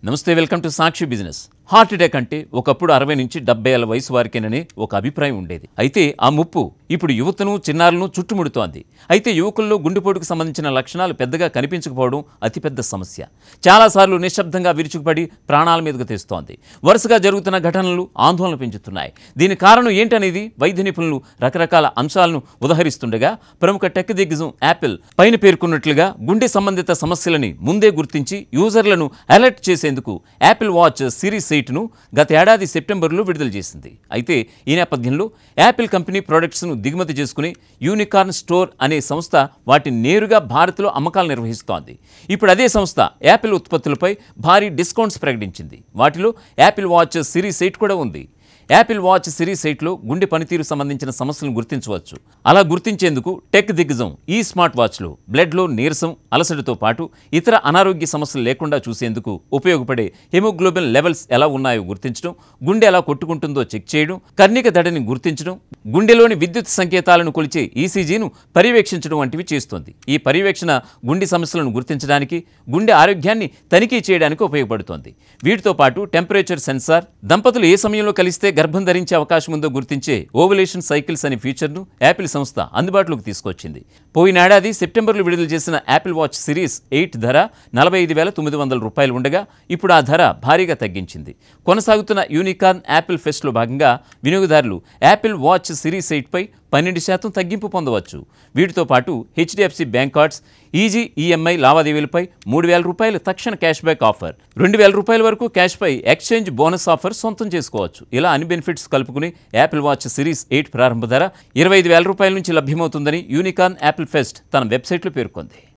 నమస్తే welcome to Sakshi business heart attack అంటే ఒకప్పుడు అరవై నుంచి డెబ్బై ఏళ్ళ వయసు వారికేనని ఒక అభిప్రాయం ఉండేది అయితే ఆ ముప్పు ఇప్పుడు యువతను చిన్నారులను చుట్టుముడుతోంది అయితే యువకుల్లో గుండెపోటుకు సంబంధించిన లక్షణాలు పెద్దగా కనిపించకపోవడం అతిపెద్ద సమస్య చాలాసార్లు నిశ్శబ్దంగా విరుచుకుపడి ప్రాణాల మీదకు తెస్తోంది వరుసగా జరుగుతున్న ఘటనలు ఆందోళన పెంచుతున్నాయి దీని కారణం ఏంటనేది వైద్య నిపుణులు రకరకాల అంశాలను ఉదహరిస్తుండగా ప్రముఖ టెక్ దిగ్గజం యాపిల్ పైన పేర్కొన్నట్లుగా గుండె సంబంధిత సమస్యలని ముందే గుర్తించి యూజర్లను అలర్ట్ చేసేందుకు యాపిల్ వాచ్ సిరీస్ ఎయిట్ను గత ఏడాది సెప్టెంబర్లో విడుదల చేసింది అయితే ఈ నేపథ్యంలో యాపిల్ కంపెనీ ప్రోడక్ట్స్ను దిగుమతి చేసుకుని యూనికార్న్ స్టోర్ అనే సంస్థ వాటిని నేరుగా భారత్లో అమ్మకాలు నిర్వహిస్తోంది ఇప్పుడు అదే సంస్థ యాపిల్ ఉత్పత్తులపై భారీ డిస్కౌంట్స్ ప్రకటించింది వాటిలో యాపిల్ వాచ్ సిరీస్ ఎయిట్ కూడా ఉంది యాపిల్ వాచ్ సిరీస్ ఎయిట్లో గుండె పనితీరు సంబంధించిన సమస్యలను గుర్తించవచ్చు అలా గుర్తించేందుకు టెక్ దిగ్గజం ఈ స్మార్ట్ వాచ్లో బ్లడ్లో నీరసం అలసటతో పాటు ఇతర అనారోగ్య సమస్యలు లేకుండా చూసేందుకు ఉపయోగపడే హెమోగ్లోబిన్ లెవెల్స్ ఎలా ఉన్నాయో గుర్తించడం గుండె ఎలా కొట్టుకుంటుందో చెక్ చేయడం కర్ణిక దడని గుర్తించడం గుండెలోని విద్యుత్ సంకేతాలను కొలిచే ఈసీజీను పర్యవేక్షించడం వంటివి చేస్తోంది ఈ పర్యవేక్షణ గుండె సమస్యలను గుర్తించడానికి గుండె ఆరోగ్యాన్ని తనిఖీ చేయడానికి ఉపయోగపడుతోంది వీటితో పాటు టెంపరేచర్ సెన్సార్ దంపతులు ఏ సమయంలో కలిస్తే గర్భం ధరించే అవకాశం ఉందో గుర్తించే ఓవలేషన్ సైకిల్స్ అనే ఫీచర్ను యాపిల్ సంస్థ అందుబాటులోకి తీసుకొచ్చింది పోయినేడాది సెప్టెంబర్లో విడుదల చేసిన యాపిల్ వాచ్ సిరీస్ ఎయిట్ ధర నలభై ఐదు వేల తొమ్మిది వందల రూపాయలు ఉండగా ఇప్పుడు ఆ ధర భారీగా తగ్గించింది కొనసాగుతున్న యూనికార్న్ యాపిల్ ఫెస్ట్లో భాగంగా వినియోగదారులు యాపిల్ వాచ్ సిరీస్ ఎయిట్పై పన్నెండు శాతం తగ్గింపు పొందవచ్చు వీటితో పాటు HDFC bank cards easy EMI లావాదేవీలపై మూడు వేల రూపాయలు తక్షణ క్యాష్ బ్యాక్ ఆఫర్ రెండు వేల రూపాయల వరకు క్యాష్పై ఎక్స్చేంజ్ బోనస్ ఆఫర్ సొంతం చేసుకోవచ్చు ఇలా అన్ని బెనిఫిట్స్ కలుపుకుని యాపిల్ వాచ్ సిరీస్ ఎయిట్ ప్రారంభ ధర ఇరవై ఐదు వేల రూపాయల నుంచి లభ్యమవుతుందని యూనికార్న్ యాపిల్ ఫెస్ట్ తన వెబ్సైట్లో పేర్కొంది